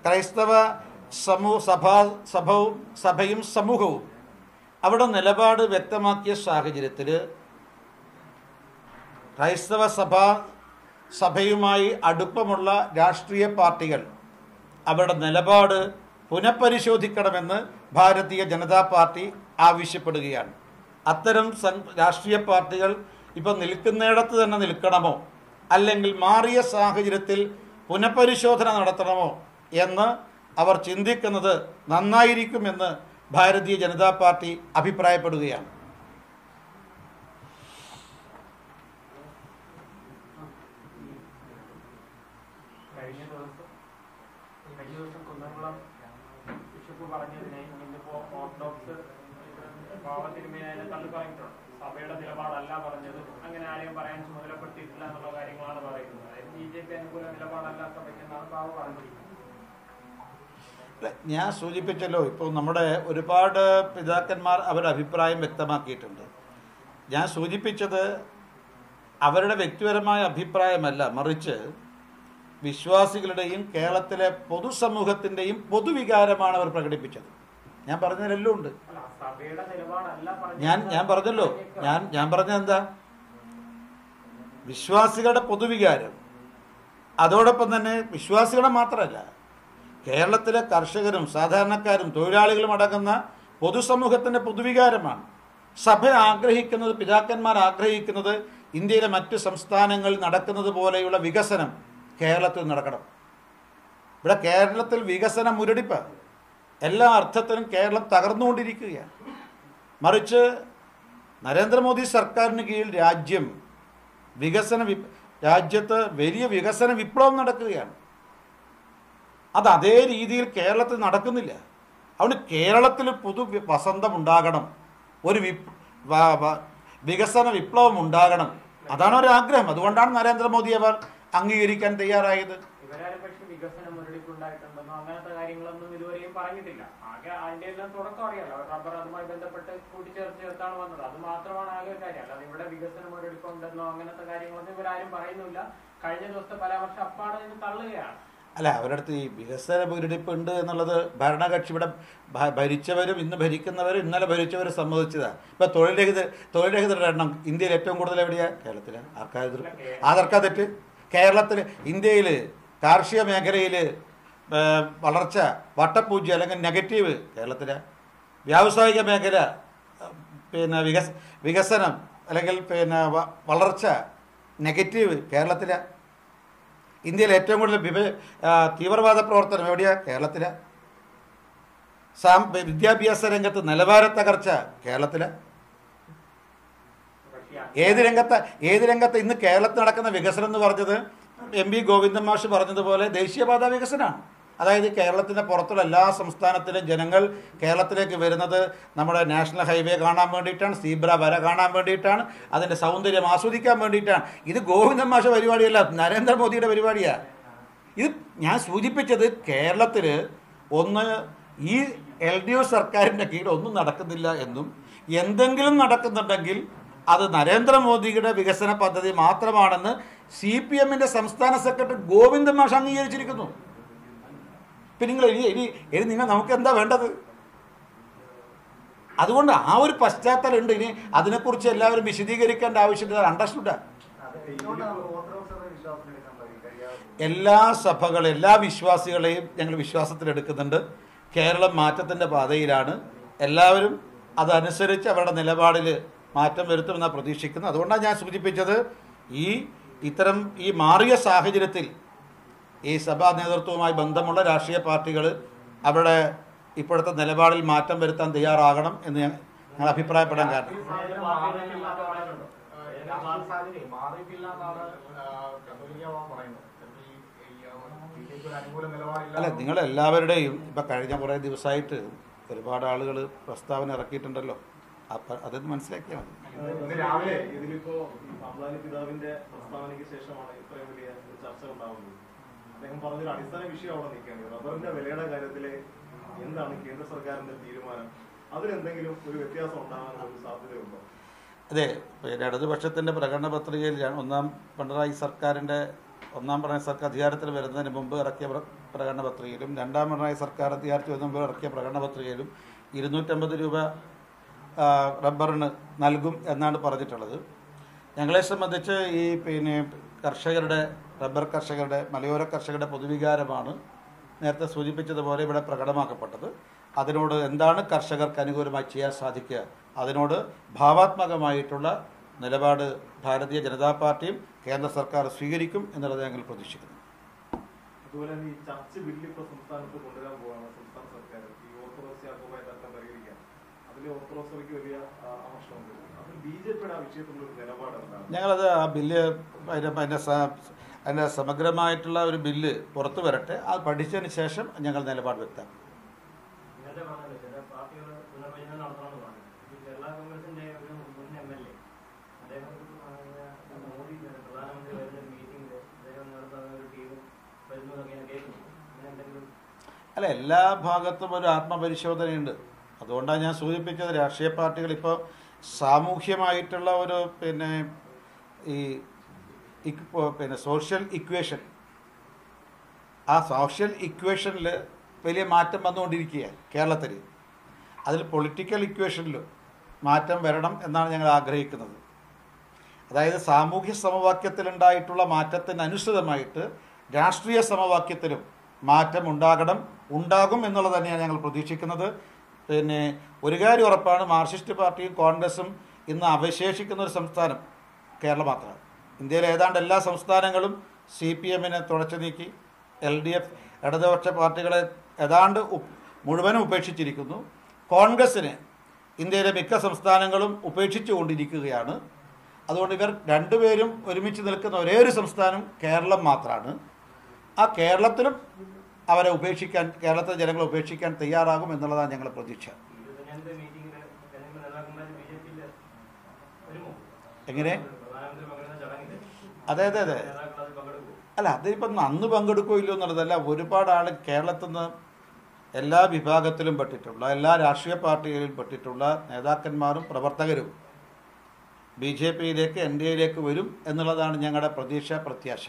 ക്രൈസ്തവ സമൂഹ സഭാ സഭവും സഭയും സമൂഹവും അവിടെ നിലപാട് വ്യക്തമാക്കിയ സാഹചര്യത്തിൽ ക്രൈസ്തവ സഭ സഭയുമായി അടുപ്പമുള്ള രാഷ്ട്രീയ പാർട്ടികൾ അവരുടെ നിലപാട് പുനഃപരിശോധിക്കണമെന്ന് ഭാരതീയ ജനതാ പാർട്ടി ആവശ്യപ്പെടുകയാണ് അത്തരം സം രാഷ്ട്രീയ പാർട്ടികൾ ഇപ്പം നിൽക്കുന്നിടത്ത് തന്നെ നിൽക്കണമോ അല്ലെങ്കിൽ മാറിയ സാഹചര്യത്തിൽ പുനഃപരിശോധന നടത്തണമോ എന്ന് അവർ ചിന്തിക്കുന്നത് നന്നായിരിക്കുമെന്ന് ഭാരതീയ ജനതാ പാർട്ടി അഭിപ്രായപ്പെടുകയാണ് കഴിഞ്ഞ ദിവസം കഴിഞ്ഞ ദിവസം കുന്നംകുളം ബിഷപ്പ് പറഞ്ഞതിനെ ഇന്നിപ്പോ ഓർത്തഡോക്സ് പാവത്തിരുമേനെ തള്ളി പറഞ്ഞിട്ടുണ്ട് സഭയുടെ നിലപാടല്ല പറഞ്ഞത് അങ്ങനെ ആരെയും പറയാൻ ചുമതലപ്പെടുത്തിയിട്ടില്ല എന്നുള്ള കാര്യങ്ങളാണ് പറയുന്നത് അതായത് ബി ജെ പി അനുകൂല നിലപാടല്ല സഭയ്ക്കെന്നാണ് പാവ പറഞ്ഞിരിക്കുന്നത് അല്ല, ഞാൻ സൂചിപ്പിച്ചല്ലോ ഇപ്പോൾ നമ്മുടെ ഒരുപാട് പിതാക്കന്മാർ അവരുടെ അഭിപ്രായം വ്യക്തമാക്കിയിട്ടുണ്ട് ഞാൻ സൂചിപ്പിച്ചത് അവരുടെ വ്യക്തിപരമായ അഭിപ്രായമല്ല മറിച്ച് വിശ്വാസികളുടെയും കേരളത്തിലെ പൊതുസമൂഹത്തിൻ്റെയും പൊതുവികാരമാണ് അവർ പ്രകടിപ്പിച്ചത് ഞാൻ പറഞ്ഞതിലെല്ലാം ഉണ്ട് അല്ല സഭയുടെ നിലപാടല്ല പറഞ്ഞത് ഞാൻ ഞാൻ പറഞ്ഞല്ലോ ഞാൻ ഞാൻ പറഞ്ഞത് എന്താ വിശ്വാസികളുടെ പൊതുവികാരം അതോടൊപ്പം തന്നെ വിശ്വാസികളുടെ മാത്രമല്ല കേരളത്തിലെ കർഷകരും സാധാരണക്കാരും തൊഴിലാളികളും അടങ്ങുന്ന പൊതുസമൂഹത്തിൻ്റെ പൊതുവികാരമാണ് സഭ ആഗ്രഹിക്കുന്നത് പിതാക്കന്മാർ ആഗ്രഹിക്കുന്നത് ഇന്ത്യയിലെ മറ്റ് സംസ്ഥാനങ്ങളിൽ നടക്കുന്നത് പോലെയുള്ള വികസനം കേരളത്തിൽ നടക്കണം ഇവിടെ കേരളത്തിൽ വികസന മുരടിപ്പ് എല്ലാ അർത്ഥത്തിലും കേരളം തകർന്നുകൊണ്ടിരിക്കുകയാണ് മറിച്ച് നരേന്ദ്രമോദി സർക്കാരിന് കീഴിൽ രാജ്യം വികസന വി രാജ്യത്ത് വലിയ വികസന വിപ്ലവം നടക്കുകയാണ് അത് അതേ രീതിയിൽ കേരളത്തിൽ നടക്കുന്നില്ല അതുകൊണ്ട് കേരളത്തിൽ പുതു വി- വസന്തം ഉണ്ടാകണം ഒരു വിപ് വ- വ- വികസന വിപ്ലവം ഉണ്ടാകണം അതാണ് ഒരു ആഗ്രഹം അതുകൊണ്ടാണ് നരേന്ദ്രമോദി അവർ അംഗീകരിക്കാൻ തയ്യാറായത് ഇവരാരും പക്ഷെ വികസന മുരടിപ്പുണ്ടായിട്ടുണ്ടെന്നോ അങ്ങനത്തെ കാര്യങ്ങളൊന്നും ഇതുവരെയും പറഞ്ഞിട്ടില്ല ആകെ അതിന്റെ എല്ലാം തുടക്കം അറിയാലോ റബ്ബർ അതുമായി ബന്ധപ്പെട്ട് കൂട്ടിച്ചേർത്ത് ചേർത്താണ് വന്നത് അത് മാത്രമാണ് ആകെ ഒരു കാര്യം അല്ലാതെ ഇവിടെ വികസന മുരടിപ്പുണ്ടെന്നോ അങ്ങനത്തെ കാര്യങ്ങളൊന്നും ഇവരാരും പറയുന്നില്ല കഴിഞ്ഞ ദിവസത്തെ പരാമർശം അപ്പാടെ നിന്ന് തള്ളുകയാണ് അല്ല അവരുടെ അടുത്ത് ഈ വികസന മുരടിപ്പ് ഉണ്ട് എന്നുള്ളത് ഭരണകക്ഷി ഇവിടെ ഭ- ഭരിച്ചവരും ഇന്ന് ഭരിക്കുന്നവരും ഇന്നലെ ഭരിച്ചവരും സമ്മതിച്ചതാണ് ഇപ്പം തൊഴിൽരഹിത തൊഴിൽരഹിതരുടെ എണ്ണം ഇന്ത്യയിൽ ഏറ്റവും കൂടുതൽ എവിടെയാണ് കേരളത്തിലാണ് ആർക്കാ എതിർ ആർക്കാ തെറ്റ് കേരളത്തിൽ ഇന്ത്യയിൽ കാർഷിക മേഖലയിൽ വളർച്ച വട്ടപ്പൂജ്യം അല്ലെങ്കിൽ നെഗറ്റീവ് കേരളത്തിലെ വ്യാവസായിക മേഖല ഏ, പിന്നെ വികസ വികസനം അല്ലെങ്കിൽ പിന്നെ വ- വളർച്ച നെഗറ്റീവ് കേരളത്തിലെ ഇന്ത്യയിൽ ഏറ്റവും കൂടുതൽ വിഭ ആ, തീവ്രവാദ പ്രവർത്തനം എവിടെയാണ് കേരളത്തിലെ സാം വിദ്യാഭ്യാസ രംഗത്ത് നിലവാര തകർച്ച കേരളത്തിലെ പക്ഷേ ഏത് രംഗത്ത് ഏത് രംഗത്ത് ഇന്ന് കേരളത്തിൽ നടക്കുന്ന വികസനം എന്ന് പറഞ്ഞത് എം വി ഗോവിന്ദൻ മാഷ് പറഞ്ഞതുപോലെ ദേശീയപാത വികസനമാണ് അതായത് കേരളത്തിൻ്റെ പുറത്തുള്ള എല്ലാ സംസ്ഥാനത്തിലെ ജനങ്ങൾ കേരളത്തിലേക്ക് വരുന്നത് നമ്മുടെ നാഷണൽ ഹൈവേ കാണാൻ വേണ്ടിയിട്ടാണ് സീബ്ര വര കാണാൻ വേണ്ടിയിട്ടാണ് അതിൻ്റെ സൗന്ദര്യം ആസ്വദിക്കാൻ വേണ്ടിയിട്ടാണ് ഇത് ഗോവിന്ദൻ മാഷ പരിപാടിയല്ല നരേന്ദ്രമോദിയുടെ പരിപാടിയാണ് ഇത് ഞാൻ സൂചിപ്പിച്ചത് കേരളത്തിൽ ഒന്ന് ഈ എൽ ഡി എഫ് സർക്കാരിൻ്റെ കീഴിൽ ഒന്നും നടക്കുന്നില്ല എന്നും എന്തെങ്കിലും നടക്കുന്നുണ്ടെങ്കിൽ അത് നരേന്ദ്രമോദിയുടെ വികസന പദ്ധതി മാത്രമാണെന്ന് സി പി എമ്മിൻ്റെ സംസ്ഥാന സെക്രട്ടറി ഗോവിന്ദൻ മാഷ് അംഗീകരിച്ചിരിക്കുന്നു ഇപ്പം നിങ്ങൾ ഇനി ഇനി ഇനി നിങ്ങൾ നമുക്ക് എന്താ വേണ്ടത് അതുകൊണ്ട് ആ ഒരു പശ്ചാത്തലം ഉണ്ട് ഇനി അതിനെക്കുറിച്ച് എല്ലാവരും വിശദീകരിക്കേണ്ട ആവശ്യമില്ല അണ്ടർസ്റ്റുഡാണ് എല്ലാ സഭകളും എല്ലാ വിശ്വാസികളെയും ഞങ്ങൾ വിശ്വാസത്തിലെടുക്കുന്നുണ്ട് കേരളം മാറ്റത്തിൻ്റെ പാതയിലാണ് എല്ലാവരും അതനുസരിച്ച് അവരുടെ നിലപാടിൽ മാറ്റം വരുത്തുമെന്നാണ് പ്രതീക്ഷിക്കുന്നത് അതുകൊണ്ടാണ് ഞാൻ സൂചിപ്പിച്ചത് ഈ ഇത്തരം ഈ മാറിയ സാഹചര്യത്തിൽ ഈ സഭാ നേതൃത്വവുമായി ബന്ധമുള്ള രാഷ്ട്രീയ പാർട്ടികൾ അവരുടെ ഇപ്പോഴത്തെ നിലപാടിൽ മാറ്റം വരുത്താൻ തയ്യാറാകണം എന്ന് ഞാൻ ഞങ്ങൾ അഭിപ്രായപ്പെടാൻ കാരണം അല്ല നിങ്ങളെല്ലാവരുടെയും ഇപ്പം കഴിഞ്ഞ കുറേ ദിവസമായിട്ട് ഒരുപാട് ആളുകൾ പ്രസ്താവന ഇറക്കിയിട്ടുണ്ടല്ലോ അപ്പം അത് മനസ്സിലാക്കിയാൽ മതി ഇന്ന് രാവിലെ ഇതിലിപ്പോ പാമ്പ്ലാനി പിതാവിന്റെ പ്രസ്താവനയ്ക്ക് ശേഷമാണ് ഇത്രയും വലിയ ഒരു ചർച്ച ഉണ്ടാവുന്നത് അദ്ദേഹം പറഞ്ഞൊരു അടിസ്ഥാന വിഷയം അവിടെ നിൽക്കുകയാണ് റബ്ബറിന്റെ വിലയുടെ കാര്യത്തില് എന്താണ് കേന്ദ്ര സർക്കാരിന്റെ തീരുമാനം അതിലെന്തെങ്കിലും ഒരു വ്യത്യാസം ഉണ്ടാകാൻ ഒരു സാധ്യതയുണ്ടോ അതെ പിന്നെ ഇടതുപക്ഷത്തിൻ്റെ പ്രകടന പത്രികയിൽ ഞാൻ ഒന്നാം പിണറായി സർക്കാരിൻ്റെ ഒന്നാം പിണറായി സർക്കാർ അധികാരത്തിൽ വരുന്നതിന് മുമ്പ് ഇറക്കിയ പ്ര- പ്രകടന പത്രികയിലും രണ്ടാം പിണറായി സർക്കാർ അധികാരത്തിൽ വരുന്നതിന് മുമ്പ് ഇറക്കിയ പ്രകടന പത്രികയിലും ഇരുന്നൂറ്റമ്പത് രൂപ ആ, റബ്ബറിന് നൽകും എന്നാണ് പറഞ്ഞിട്ടുള്ളത് ഞങ്ങളെ സംബന്ധിച്ച് ഈ പിന്നെ കർഷകരുടെ റബ്ബർ കർഷകരുടെ മലയോര കർഷകരുടെ പൊതുവികാരമാണ് നേരത്തെ സൂചിപ്പിച്ചതുപോലെ ഇവിടെ പ്രകടമാക്കപ്പെട്ടത് അതിനോട് എന്താണ് കർഷകർക്ക് അനുകൂലമായി ചെയ്യാൻ സാധിക്കുക അതിനോട് ഭാവാത്മകമായിട്ടുള്ള നിലപാട് ഭാരതീയ ജനതാ പാർട്ടിയും കേന്ദ്ര സർക്കാർ സ്വീകരിക്കും എന്നുള്ളത് ഞങ്ങൾ പ്രതീക്ഷിക്കുന്നു അതുപോലെ തന്നെ ഈ ചർച്ച് ബില്ല് ഇപ്പോൾ സംസ്ഥാനത്ത് കൊണ്ടുവരാൻ പോവാണ് സംസ്ഥാന സർക്കാർ ഈ ഓർത്തഡോക്സ് യാക്കോബായ തർക്കം പരിഹരിക്കാൻ അതിൽ ഓർത്തഡോക്സ് സഭയ്ക്ക് വലിയ ആ, അമർഷമുണ്ട് അതിൽ ബി ജെ പിയുടെ ആ വിഷയത്തിലുള്ള ഒരു നിലപാട് എന്താണ് ഞങ്ങളത് ആ ബില്ല് അതിൻ്റെ അതിൻ്റെ സ- അതിൻ്റെ സമഗ്രമായിട്ടുള്ള ഒരു ബില്ല് പുറത്തു വരട്ടെ അത് പഠിച്ചതിന് ശേഷം ഞങ്ങൾ നിലപാട് വ്യക്തമാക്കും നേരത്തെ പറഞ്ഞല്ലോ ചില പാർട്ടികൾ പുനർവിചനം നടത്തണമെന്ന് പറഞ്ഞു ഈ കേരള കോൺഗ്രസിന്റെ ഒരു മുൻ എം എൽ എ അദ്ദേഹം ആ, മോദി പ്രധാനമന്ത്രി വരുന്ന ഒരു മീറ്റിംഗിൽ അദ്ദേഹം നടത്തുന്ന ഒരു ടീം വരുന്നു എന്നൊക്കെ ഞാൻ കേൾക്കുന്നു അങ്ങനെ എന്തെങ്കിലും അല്ല എല്ലാ ഭാഗത്തും ഒരു ആത്മപരിശോധനയുണ്ട് അതുകൊണ്ടാണ് ഞാൻ സൂചിപ്പിച്ചത് രാഷ്ട്രീയ പാർട്ടികൾ ഇപ്പോൾ സാമൂഹ്യമായിട്ടുള്ള ഒരു പിന്നെ ഈ ഇക്- ഇപ്പൊ പിന്നെ സോഷ്യൽ ഇക്വേഷൻ ആ സോഷ്യൽ ഇക്വേഷനിൽ വലിയ മാറ്റം വന്നുകൊണ്ടിരിക്കുകയാണ് കേരളത്തിൽ അതിൽ പൊളിറ്റിക്കൽ ഇക്വേഷനിലും മാറ്റം വരണം എന്നാണ് ഞങ്ങൾ ആഗ്രഹിക്കുന്നത് അതായത് സാമൂഹ്യ സമവാക്യത്തിലുണ്ടായിട്ടുള്ള മാറ്റത്തിന് അനുസൃതമായിട്ട് രാഷ്ട്രീയ സമവാക്യത്തിലും മാറ്റം ഉണ്ടാകണം ഉണ്ടാകും എന്നുള്ളത് തന്നെയാണ് ഞങ്ങൾ പ്രതീക്ഷിക്കുന്നത് പിന്നെ ഒരു കാര്യം ഉറപ്പാണ് മാർക്സിസ്റ്റ് പാർട്ടിയും കോൺഗ്രസും ഇന്ന് അവശേഷിക്കുന്ന ഒരു സംസ്ഥാനം കേരളം മാത്രമാണ് ഇന്ത്യയിലെ ഏതാണ്ട് എല്ലാ സംസ്ഥാനങ്ങളും സി പി എമ്മിനെ തുടച്ചു നീക്കി എൽ ഡി എഫ് ഇടതുപക്ഷ പാർട്ടികളെ ഏതാണ്ട് ഉപ്പ് മുഴുവനും ഉപേക്ഷിച്ചിരിക്കുന്നു കോൺഗ്രസ്സിന് ഇന്ത്യയിലെ മിക്ക സംസ്ഥാനങ്ങളും ഉപേക്ഷിച്ചു കൊണ്ടിരിക്കുകയാണ് അതുകൊണ്ട് ഇവർ രണ്ടുപേരും ഒരുമിച്ച് നിൽക്കുന്ന ഒരേ ഒരു സംസ്ഥാനം കേരളം മാത്രമാണ് ആ കേരളത്തിലും അവരെ ഉപേക്ഷിക്കാൻ കേരളത്തിലെ ജനങ്ങളെ ഉപേക്ഷിക്കാൻ തയ്യാറാകും എന്നുള്ളതാണ് ഞങ്ങളുടെ പ്രതീക്ഷ ഇരുപത്തഞ്ചാമത്തെ മീറ്റിംഗിൽ തെരഞ്ഞെടുപ്പ് നേതാക്കന്മാർ ബി ജെ പിയിൽ വരുമോ എങ്ങനെ പ്രധാനമന്ത്രി പങ്കെടുക്കുന്ന ചടങ്ങിൽ അതെ അതെ അതെ നേതാക്കൾ അതിൽ പങ്കെടുക്കുമോ അല്ല അതിപ്പം അന്ന് പങ്കെടുക്കുകയോ ഇല്ലയോ എന്നുള്ളതല്ല ഒരുപാട് ആൾ കേരളത്തിൽ നിന്ന് എല്ലാ വിഭാഗത്തിലും പെട്ടിട്ടുള്ള എല്ലാ രാഷ്ട്രീയ പാർട്ടികളിലും പെട്ടിട്ടുള്ള നേതാക്കന്മാരും പ്രവർത്തകരും ബി ജെ പിയിലേക്ക് എൻ ഡി എയിലേക്ക് വരും എന്നുള്ളതാണ് ഞങ്ങളുടെ പ്രതീക്ഷ പ്രത്യാശ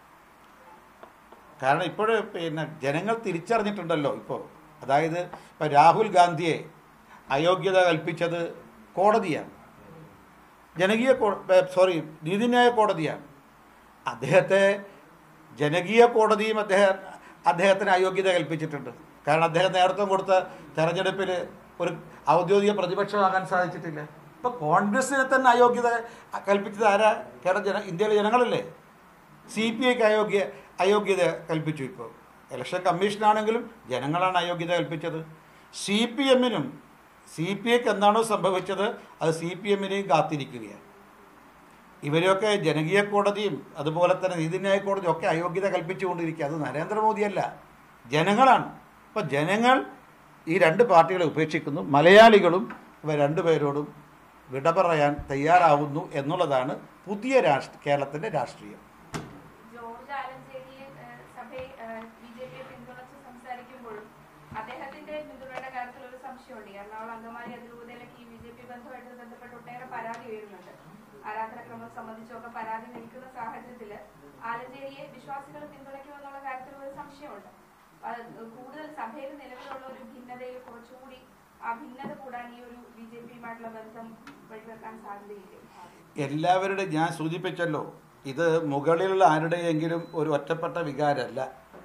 കാരണം ഇപ്പോൾ പിന്നെ ജനങ്ങൾ തിരിച്ചറിഞ്ഞിട്ടുണ്ടല്ലോ ഇപ്പോൾ അതായത് ഇപ്പോൾ രാഹുൽ ഗാന്ധിയെ അയോഗ്യത കൽപ്പിച്ചത് കോടതിയാണ് ജനകീയ സോറി നീതിന്യായ കോടതിയാണ് അദ്ദേഹത്തെ ജനകീയ കോടതിയും അദ്ദേഹം അദ്ദേഹത്തിന് അയോഗ്യത കൽപ്പിച്ചിട്ടുണ്ട് കാരണം അദ്ദേഹം നേതൃത്വം കൊടുത്ത തെരഞ്ഞെടുപ്പിൽ ഒരു ഔദ്യോഗിക പ്രതിപക്ഷമാകാൻ സാധിച്ചിട്ടില്ല ഇപ്പം കോൺഗ്രസിനെ തന്നെ അയോഗ്യത കൽപ്പിച്ചത് ആരാ കേരള ജന ഇന്ത്യയിലെ ജനങ്ങളല്ലേ സി പി ഐക്ക് അയോഗ്യ അയോഗ്യത കൽപ്പിച്ചു ഇപ്പോൾ ഇലക്ഷൻ കമ്മീഷനാണെങ്കിലും ജനങ്ങളാണ് അയോഗ്യത കൽപ്പിച്ചത് സി പി എമ്മിനും സി പി ഐക്ക് എന്താണോ സംഭവിച്ചത് അത് സി പി എമ്മിനെയും കാത്തിരിക്കുകയാണ് ഇവരെയൊക്കെ ജനകീയ കോടതിയും അതുപോലെ തന്നെ നീതിന്യായ കോടതിയും ഒക്കെ അയോഗ്യത കൽപ്പിച്ചുകൊണ്ടിരിക്കുക അത് നരേന്ദ്രമോദിയല്ല ജനങ്ങളാണ് അപ്പോൾ ജനങ്ങൾ ഈ രണ്ട് പാർട്ടികളെ ഉപേക്ഷിക്കുന്നു മലയാളികളും ഇവ രണ്ടുപേരോടും വിട പറയാൻ തയ്യാറാവുന്നു എന്നുള്ളതാണ് പുതിയ രാഷ്ട്ര കേരളത്തിൻ്റെ രാഷ്ട്രീയം ജോർജ് ആലഞ്ചേരിയെ ഏഹ്, സഭയെ ബി ജെ പിയെ പിന്തുണച്ച് സംസാരിക്കുമ്പോഴും അദ്ദേഹത്തിന്റെ പിന്തുണയുടെ കാര്യത്തിൽ ഒരു സംശയമുണ്ട് ഈ എറണാകുളം അങ്കമാലി അതിരൂപതയിലേക്ക് ഈ ബി ജെ പി ബന്ധമായിട്ട് ബന്ധപ്പെട്ട് ഒട്ടേറെ പരാതി ഉയരുന്നുണ്ട് ആരാധനക്രമം സംബന്ധിച്ചൊക്കെ പരാതി നിൽക്കുന്ന സാഹചര്യത്തിൽ ആലഞ്ചേരിയെ വിശ്വാസികൾ പിന്തുണയ്ക്കുമെന്നുള്ള കാര്യത്തിൽ ഒരു സംശയമുണ്ട് അത് കൂടുതൽ സഭയിൽ നിലവിലുള്ള ഒരു ഭിന്നതയിൽ കുറച്ചുകൂടി ആ ഭിന്നത കൂടാൻ ഈ ഒരു ബി ജെ പിയുമായിട്ടുള്ള ബന്ധം വഴിവെക്കാൻ സാധ്യതയില്ലേ എല്ലാവരുടെ ഞാൻ സൂചിപ്പിച്ചല്ലോ ഇത് മുകളിലുള്ള ആരുടെയെങ്കിലും ഒരു ഒറ്റപ്പെട്ട വികാരമല്ല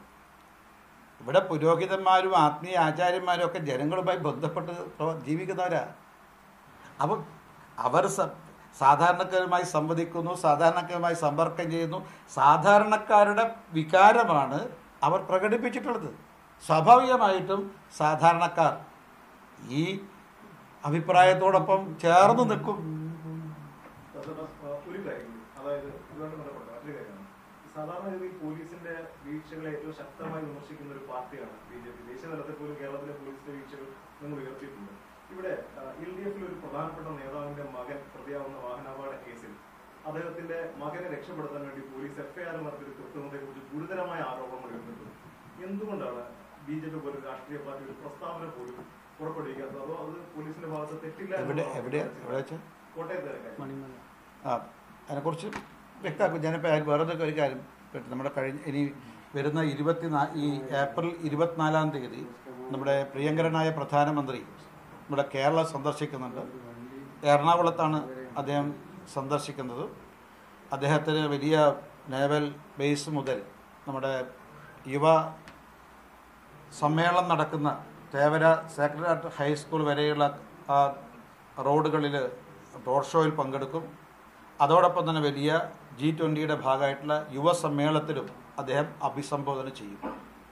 ഇവിടെ പുരോഹിതന്മാരും ആത്മീയ ആചാര്യന്മാരും ഒക്കെ ജനങ്ങളുമായി ബന്ധപ്പെട്ട് പ്രവ- ജീവിക്കുന്നവരാ അപ്പം അവർ സ- സാധാരണക്കാരുമായി സംവദിക്കുന്നു സാധാരണക്കാരുമായി സമ്പർക്കം ചെയ്യുന്നു സാധാരണക്കാരുടെ വികാരമാണ് അവർ പ്രകടിപ്പിച്ചിട്ടുള്ളത് സ്വാഭാവികമായിട്ടും സാധാരണക്കാർ ഈ അഭിപ്രായത്തോടൊപ്പം ചേർന്ന് നിൽക്കും അതുകൊണ്ട്, ആ, ഒരു കാര്യം കൂടി. അതായത് ഇതുമായിട്ട് ബന്ധപ്പെട്ട മറ്റൊരു കാര്യമാണ് സാധാരണഗതിയിൽ പോലീസിന്റെ വീഴ്ചകളെ ഏറ്റവും ശക്തമായി വിമർശിക്കുന്ന ഒരു പാർട്ടിയാണ് ബി ജെ പി ദേശീയ തലത്തിൽ പോലും കേരളത്തിലെ പോലീസിന്റെ വീഴ്ചകൾ നിങ്ങൾ ഉയർത്തിയിട്ടുണ്ട് ഇവിടെ എൽ ഡി എഫിൽ ഒരു പ്രധാനപ്പെട്ട നേതാവിന്റെ മകൻ പ്രതിയാവുന്ന വാഹനാപകട കേസിൽ അദ്ദേഹത്തിന്റെ മകനെ രക്ഷപ്പെടുത്താൻ വേണ്ടി പോലീസ് എഫ്ഐആർ നടത്തിയ കൃത്രിമത്തെ കുറിച്ച് ഗുരുതരമായ ആരോപണങ്ങൾ ഉയർന്നിട്ടുണ്ട് എന്തുകൊണ്ടാണ് ബി ജെ പി പോലും രാഷ്ട്രീയ പാർട്ടി ഒരു പ്രസ്താവന പോലും പുറപ്പെടുവിക്കാത്തത് അതോ അത് പോലീസിന്റെ ഭാഗത്ത് തെറ്റില്ല എവിടെ എന്നുള്ളതാണോ? എവിടെ എവിടെ വെച്ചാൽ കോട്ടയത്തെ കാര്യം ആ അതിനെക്കുറിച്ച് വ്യക്തമാക്കും ഞാനിപ്പോൾ വേറെ ഒരു കാര്യം പിന്നെ നമ്മുടെ കഴിഞ്ഞ ഇനി വരുന്ന ഇരുപത്തി ഈ ഏപ്രിൽ ഇരുപത്തിനാലാം തീയതി നമ്മുടെ പ്രിയങ്കരനായ പ്രധാനമന്ത്രി നമ്മുടെ കേരളം സന്ദർശിക്കുന്നുണ്ട് എറണാകുളത്താണ് അദ്ദേഹം സന്ദർശിക്കുന്നത് അദ്ദേഹത്തിന് വലിയ നേവൽ ബേസ് മുതൽ നമ്മുടെ യുവ സമ്മേളനം നടക്കുന്ന തേവര സേക്രഡ് ഹൈസ്കൂൾ വരെയുള്ള ആ റോഡുകളിൽ റോഡ് ഷോയിൽ പങ്കെടുക്കും അതോടൊപ്പം തന്നെ വലിയ ജി ട്വൻ്റിയുടെ ഭാഗമായിട്ടുള്ള യുവ സമ്മേളനത്തിലും അദ്ദേഹം അഭിസംബോധന ചെയ്യും